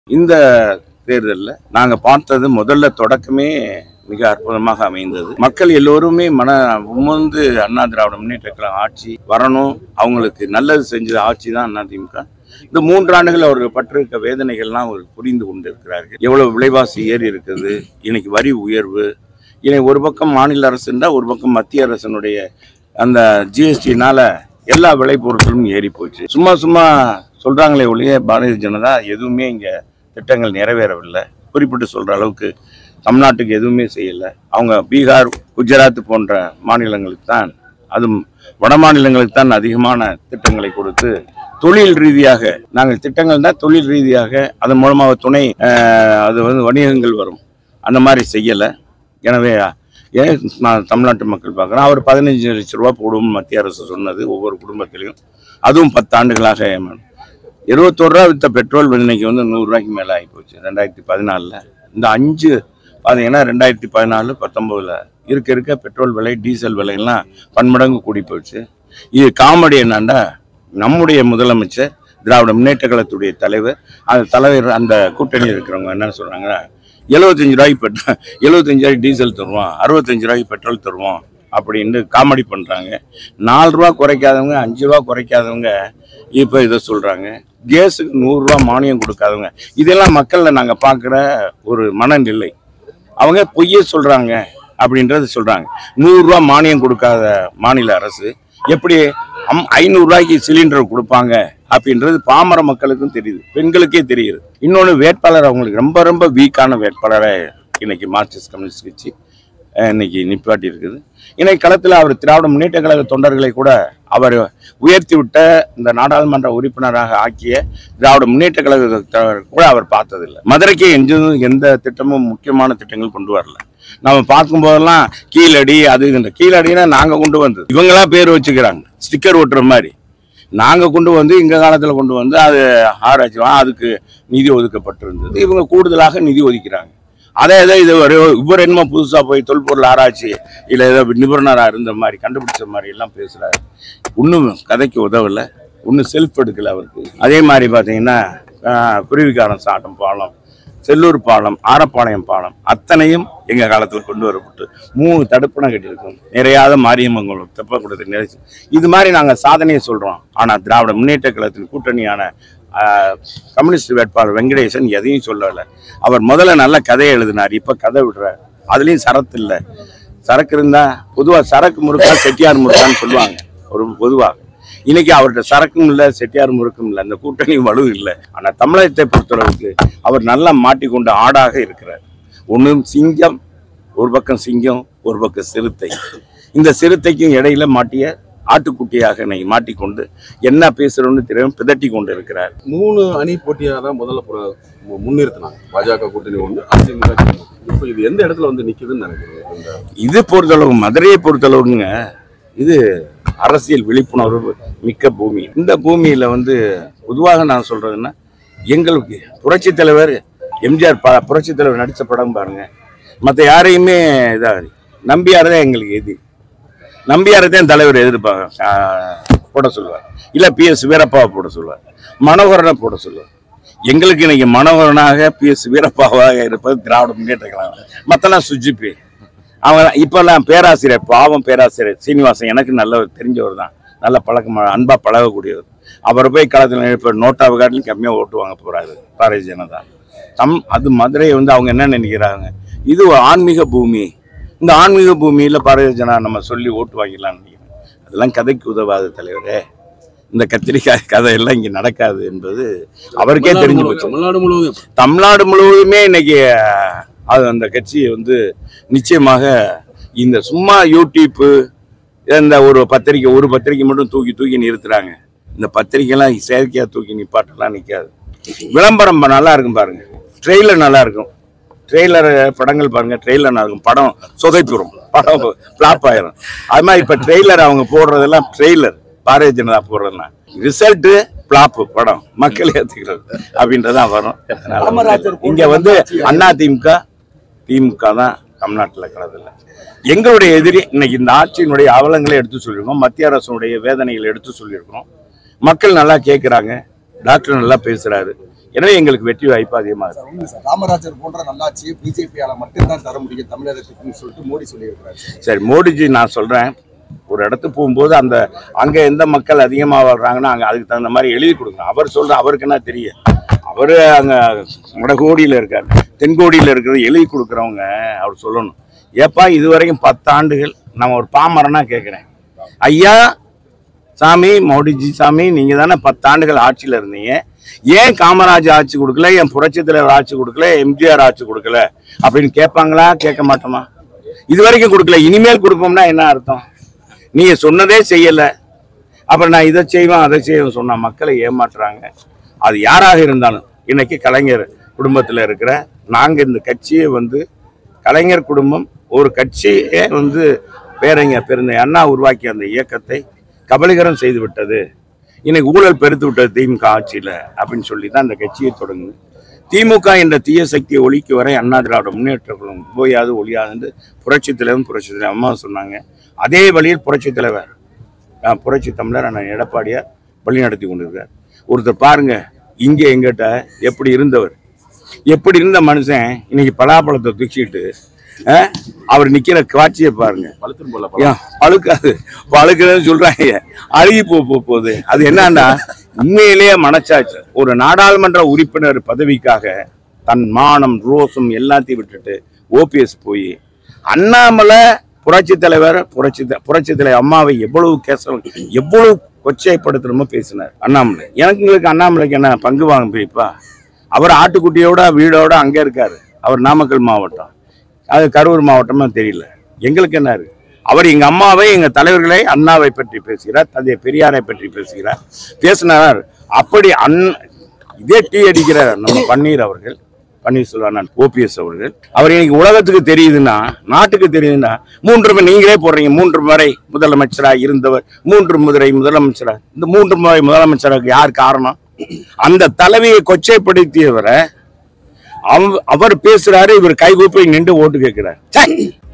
இந்த தேர்தலில் நாங்க பார்த்தது முதல்ல தொடக்கமே மிக அற்புதமாக அமைந்தது மக்கள் எல்லோருமே மன உமர்ந்து அண்ணா திராவிட முன்னேற்ற கழகம் ஆட்சி வரணும் அவங்களுக்கு நல்லது செஞ்ச ஆட்சி தான் அதிமுக இந்த மூன்று ஆண்டுகள் அவர்கள் பட்டிருக்க வேதனைகள்லாம் அவர் புரிந்து கொண்டு இருக்கிறார்கள் எவ்வளவு விலைவாசி ஏறி இருக்குது இன்னைக்கு வரி உயர்வு இன்னைக்கு ஒரு பக்கம் மாநில அரசுண்டா ஒரு பக்கம் மத்திய அரசனுடைய அந்த ஜிஎஸ்டினால எல்லா விளை பொருட்களும் ஏறி போச்சு சும்மா சும்மா சொல்றாங்களே ஒழிய பாரதிய ஜனதா எதுவுமே இங்க திட்டங்கள் நிறைவேறவில்லை குறிப்பிட்டு சொல்ற அளவுக்கு தமிழ்நாட்டுக்கு எதுவுமே செய்யல அவங்க பீகார் குஜராத் போன்ற மாநிலங்களுக்கு தான் அதுவும் வட மாநிலங்களுக்கு தான் அதிகமான திட்டங்களை கொடுத்து தொழில் ரீதியாக நாங்கள் திட்டங்கள் தான் தொழில் ரீதியாக அதன் மூலமாக துணை அஹ், அது வந்து வணிகங்கள் வரும் அந்த மாதிரி செய்யலை எனவே ஏன் நான் தமிழ்நாட்டு மக்கள் பார்க்குறேன் அவர் பதினஞ்சு லட்ச ரூபா போடுவோம் மத்திய அரசு சொன்னது ஒவ்வொரு குடும்பத்திலையும் அதுவும் பத்து ஆண்டுகளாக ஏமாந்து இருபத்தோரு ரூபா வித்த பெட்ரோல் இன்னைக்கு வந்து நூறுரூவாய்க்கு மேலே ஆகிப்போச்சு ரெண்டாயிரத்தி பதினாலில் இந்த அஞ்சு பார்த்தீங்கன்னா ரெண்டாயிரத்தி பதினாலு பத்தொம்போதில் இருக்க இருக்க பெட்ரோல் விலை டீசல் விலையெல்லாம் பன்மடங்கு கூடி போச்சு இது காமெடி என்னன்னா நம்முடைய முதலமைச்சர் திராவிட முன்னேற்ற கழகத்துடைய தலைவர் அந்த தலைவர் அந்த கூட்டணியில் இருக்கிறவங்க என்ன சொல்கிறாங்க எழுபத்தஞ்சு ரூபாய்க்கு பெட்ரோல் எழுபத்தஞ்சு ரூபாய்க்கு டீசல் தருவோம் அறுபத்தஞ்சு ரூபாய்க்கு பெட்ரோல் தருவோம் அப்படின்னு காமெடி பண்ணுறாங்க நாலு ரூபா குறைக்காதவங்க அஞ்சு ரூபா குறைக்காதவங்க இப்போ இதை சொல்கிறாங்க கேஸுக்கு நூறுரூவா மானியம் கொடுக்காதவங்க இதெல்லாம் மக்களில் நாங்கள் பார்க்குற ஒரு மனநிலை அவங்க பொய்யே சொல்கிறாங்க அப்படின்றது சொல்கிறாங்க நூறுரூவா மானியம் கொடுக்காத மாநில அரசு எப்படி அம் ஐநூறுரூவாய்க்கு சிலிண்டர் கொடுப்பாங்க அப்படின்றது பாமர மக்களுக்கும் தெரியுது பெண்களுக்கே தெரியுது இன்னொன்று வேட்பாளர் அவங்களுக்கு ரொம்ப ரொம்ப வீக்கான வேட்பாளரை இன்னைக்கு மார்க்சிஸ்ட் கம்யூனிஸ்ட் கட்சி அஹ், இன்னைக்கு நிப்பாட்டி இருக்குது இன்னைக்கு களத்தில் அவர் திராவிட முன்னேற்ற கழக தொண்டர்களை கூட அவர் உயர்த்தி விட்ட இந்த நாடாளுமன்ற உறுப்பினராக ஆக்கிய திராவிட முன்னேற்ற கழக கூட அவர் பார்த்ததில்லை மதுரைக்கு எந்த எந்த திட்டமும் முக்கியமான திட்டங்கள் கொண்டு வரல நம்ம பார்க்கும்போதெல்லாம் கீழடி அது இந்த கீழடினா நாங்க கொண்டு வந்தது இவங்களா பேர் வச்சுக்கிறாங்க ஸ்டிக்கர் ஒட்டுற மாதிரி நாங்க கொண்டு வந்து எங்க காலத்துல கொண்டு வந்து அது ஆராய்ச்சி வா- அதுக்கு நிதி ஒதுக்கப்பட்டிருந்தது இவங்க கூடுதலாக நிதி ஒதுக்கிறாங்க அதே ஏதோ இது ஒரு இவர் என்னமோ புதுசா போய் தொல்பொருள் ஆராய்ச்சி இல்ல ஏதோ நிபுணரா இருந்த மாதிரி கண்டுபிடிச்ச மாதிரி எல்லாம் பேசுறாரு ஒன்றும் கதைக்கு உதவல ஒன்றும் செல்ஃப் எடுக்கல அவருக்கு அதே மாதிரி பார்த்தீங்கன்னா ஆஹ், குருவிக்காரன் சாட்டம் பாலம் செல்லூர் பாலம் ஆரப்பாளையம் பாலம் அத்தனையும் எங்க காலத்தில் கொண்டு வரப்பட்டு மூணு தடுப்பணை கட்டியிருக்கோம் நிறையாத மாரியம்மன் தெப்பக்கூடத்தில் நிறைச்சு இது மாதிரி நாங்க சாதனையை சொல்றோம் ஆனா திராவிட முன்னேற்ற கழகத்தின் கூட்டணியான ஆஹ், கம்யூனிஸ்ட் வேட்பாளர் வெங்கடேசன் எதையும் சொல்லலை அவர் முதல்ல நல்ல கதையை எழுதினார் இப்ப கதை விடுறார் அதுலயும் சரத்து இல்லை சரக்கு இருந்தா பொதுவா சரக்கு முறுக்கா செட்டியார் முறுக்கான்னு சொல்லுவாங்க ஒரு பொதுவா இன்னைக்கு அவர்கிட்ட சரக்கும் இல்லை செட்டியார் முறுக்கும் இல்லை அந்த கூட்டணி வலு இல்லை ஆனா தமிழகத்தை பொறுத்தளவுக்கு அவர் நல்லா மாட்டிக்கொண்ட ஆடாக இருக்கிறார் ஒன்றும் சிங்கம் ஒரு பக்கம் சிங்கம் ஒரு பக்கம் சிறுத்தை இந்த சிறுத்தைக்கும் இடையில மாட்டிய ஆட்டுக்குட்டியாக இன்னைக்கு மாட்டிக்கொண்டு என்ன பேசுறோம்னு தெரியாம பிதட்டி கொண்டு இருக்கிறார் மூணு அணி போட்டியாக தான் முதல்ல புற- மு- முன்னிறுத்தினாங்க பாஜக கூட்டணி ஒன்று அதிமுக கூட்டணி. இப்போ இது எந்த இடத்துல வந்து நிக்குதுன்னு நினைக்கிறீங்க இந்த இது பொறுத்தளவு மதுரையை பொறுத்தளவுங்க இது அரசியல் விழிப்புணர்வு மிக்க பூமி இந்த பூமியில வந்து பொதுவாக நான் சொல்றதுன்னா எங்களுக்கு புரட்சி தலைவர் எம்ஜிஆர் ப புரட்சி தலைவர் நடித்த படம் பாருங்க மற்ற யாரையுமே இதாக நம்பியார் தான் எங்களுக்கு எது நம்பியாரை தான் தலைவர் எதிர்ப்பாங்க ஆஹ், போட சொல்லுவார் இல்லை பி எஸ் வீரப்பாவை போட சொல்லுவார் மனோகரனை போட சொல்லுவார் எங்களுக்கு இன்னைக்கு மனோகரனாக பி எஸ் வீரப்பாவாக இருப்பது திராவிட முன்னேற்ற கழகம் மற்றெல்லாம் சுஜிபி அவங்க இப்பெல்லாம் பேராசிரியர் பாவம் பேராசிரியர் சீனிவாசன் எனக்கு நல்ல தெரிஞ்சவர் தான் நல்ல பழக்கமாக அன்பா பழகக்கூடியவர் அவரை போய் களத்தில் இப்போ நோட்டாவை காட்டிலும் கம்மியாக ஓட்டு வாங்க போறாரு பாரதிய ஜனதா தம் அது மதுரையை வந்து அவங்க என்ன நினைக்கிறாங்க இது ஒரு ஆன்மீக பூமி இந்த ஆன்மீக பூமியில பாரதிய ஜனதா நம்ம சொல்லி ஓட்டு வாங்கிடலாம்னு நினைக்கிறேன் அதெல்லாம் கதைக்கு உதவாது தலைவரே இந்த கத்திரிக்காய் கதையெல்லாம் இங்க நடக்காது என்பது அவருக்கே தெரிஞ்சு போச்சு தமிழ்நாடு முழுவதும் தமிழ்நாடு முழுவதுமே இன்னைக்கு அஹ், அது அந்த கட்சியை வந்து நிச்சயமாக இந்த சும்மா யூடியூப்பு இந்த ஒரு பத்திரிக்கை ஒரு பத்திரிக்கை மட்டும் தூக்கி தூக்கி நிறுத்துறாங்க இந்த பத்திரிக்கைலாம் செயற்கையா தூக்கி நிப்பாட்டெல்லாம் நிற்காது விளம்பரம் ப- நல்லா இருக்கும் பாருங்க ட்ரெய்லர் நல்லா இருக்கும் ட்ரெய்லர் படங்கள் பாருங்க ட்ரெய்லர் நல்லா இருக்கும் படம் சொதைத்துரும் படம் ஃப்ளாப் ஆயிரும் அது மாதிரி இப்ப ட்ரெய்லர் அவங்க போடுறதெல்லாம் ட்ரெய்லர் பாரதிய ஜனதா போடுறதுலாம் ரிசல்ட் பிளாப் படம் மக்கள் ஏத்துக்கிறது அப்படின்றதான் வரும் அதனால இங்க வந்து அண்ணா திமுக திமுக தான் தமிழ்நாட்டில் கலதில்ல எங்களுடைய எதிரி இன்னைக்கு இந்த ஆட்சியினுடைய அவலங்களை எடுத்து சொல்லியிருக்கோம் மத்திய அரசுடைய வேதனைகளை எடுத்து சொல்லியிருக்கிறோம் மக்கள் நல்லா கேட்குறாங்க டாக்டர் நல்லா பேசுறாரு எனவே எங்களுக்கு வெற்றி வாய்ப்பு அதிகமாக இருக்கு சார் உண்மை சார் காமராஜர் போன்ற நல்லாட்சியை பிஜேபியால மட்டும்தான் தர முடியும் தமிழகத்துக்குன்னு சொல்லிட்டு மோடி சொல்லியிருக்கிறார் சார். சரி மோடிஜி நான் சொல்றேன் ஒரு இடத்துக்கு போகும்போது அந்த அங்க எந்த மக்கள் அதிகமா வர்றாங்கன்னா அங்க அதுக்கு தகுந்த மாதிரி எழுதி கொடுங்க அவர் சொல்ற அவருக்கு என்ன தெரியும் அவரு அங்க வடகோடியில இருக்காரு தென்கோடியில இருக்கிறது எழுதி கொடுக்குறவங்க அவர் சொல்லணும் ஏப்பா இதுவரைக்கும் பத்து ஆண்டுகள் நான் ஒரு பாமரனா கேட்கிறேன் ஐயா சாமி மோடிஜி சாமி நீங்க தானே பத்து ஆண்டுகள் ஆட்சியில இருந்தீங்க ஏன் காமராஜ் ஆட்சி கொடுக்கல ஏன் புரட்சி தலைவர் ஆட்சி கொடுக்கல எம்ஜிஆர் ஆட்சி கொடுக்கல அப்படின்னு கேட்பாங்களா கேட்க மாட்டோமா இது வரைக்கும் கொடுக்கல இனிமேல் கொடுப்போம்னா என்ன அர்த்தம் நீங்க சொன்னதே செய்யல அப்புறம் நான் இதை செய்வேன் அதை செய்வேன் சொன்னா மக்களை ஏமாற்றுறாங்க அது யாராக இருந்தாலும் இன்னைக்கு கலைஞர் குடும்பத்தில் இருக்கிற நாங்க இந்த கட்சியை வந்து கலைஞர் குடும்பம் ஒரு கட்சியே வந்து பேரங்க பெருந்தை அண்ணா உருவாக்கிய அந்த இயக்கத்தை கபலீகரம் செய்து விட்டது இன்னைக்கு ஊழல் பெருத்து விட்டது திமுக ஆட்சியில் அப்படின்னு சொல்லி தான் அந்த கட்சியை தொடங்குது திமுக என்ற தீய சக்தியை ஒழிக்க வரை அண்ணா திராவிட முன்னேற்ற குழுமம் போயாது ஒழியாது என்று புரட்சி தலைவர் புரட்சி தலைவர் அம்மா சொன்னாங்க அதே வழியில் புரட்சி தலைவர் அஹ், புரட்சி தமிழர் அண்ணன் எடப்பாடியார் வழி நடத்தி கொண்டிருக்கார் ஒருத்தர் பாருங்க இங்கே எங்கிட்ட எப்படி இருந்தவர் எப்படி இருந்த மனுஷன் இன்னைக்கு பலாப்பழத்தை தூக்கிட்டு அஹ், அவர் நிக்கிற காட்சியை பாருங்க பழுத்திரும் போல ஏன், பழுக்காது பழுக்குதுன்னு சொல்றாங்க அழுகி போ போ- போகுது அது என்னன்னா உண்மையிலேயே மனச்சாச்சு ஒரு நாடாளுமன்ற உறுப்பினர் பதவிக்காக தன் மானம் ரோசம் எல்லாத்தையும் விட்டுட்டு ஓபிஎஸ் போய் அண்ணாமலை புரட்சி தலைவர் புரட்சி த- புரட்சி தலைவர் அம்மாவை எவ்வளவு கேசம் எவ்வளவு கொச்சைப்படுத்தணுமோ பேசினார் அண்ணாமலை எனக்கு எங்களுக்கு அண்ணாமலைக்கு என்ன பங்கு வாங்க பிரிப்பா அவர் ஆட்டுக்குட்டியோட வீடோட அங்க இருக்காரு அவர் நாமக்கல் மாவட்டம் அது கரூர் மாவட்டமா தெரியல எங்களுக்கு என்ன இருக்கு அவர் எங்க அம்மாவை எங்க தலைவர்களை அண்ணாவை பற்றி பேசுகிறார் தந்தை பெரியாரை பற்றி பேசுகிறார் பேசினார் அப்படி அன் இதே டீ அடிக்கிற நம்ம பன்னீர் அவர்கள் பன்னீர்செல்வம் ஓபிஎஸ் அவர்கள் அவர் இன்னைக்கு உலகத்துக்கு தெரியுதுன்னா நாட்டுக்கு தெரியுதுன்னா மூன்று முறை நீங்களே போடுறீங்க மூன்று முறை முதலமைச்சராக இருந்தவர் மூன்று முறை முதலமைச்சரா இந்த மூன்று முறை முதலமைச்சராக யார் காரணம் அந்த தலைவியை கொச்சைப்படுத்தியவரை அவ- அவர் பேசுறாரு இவர் கைகூப்பி நின்று ஓட்டு கேட்கிறார் ச்சே!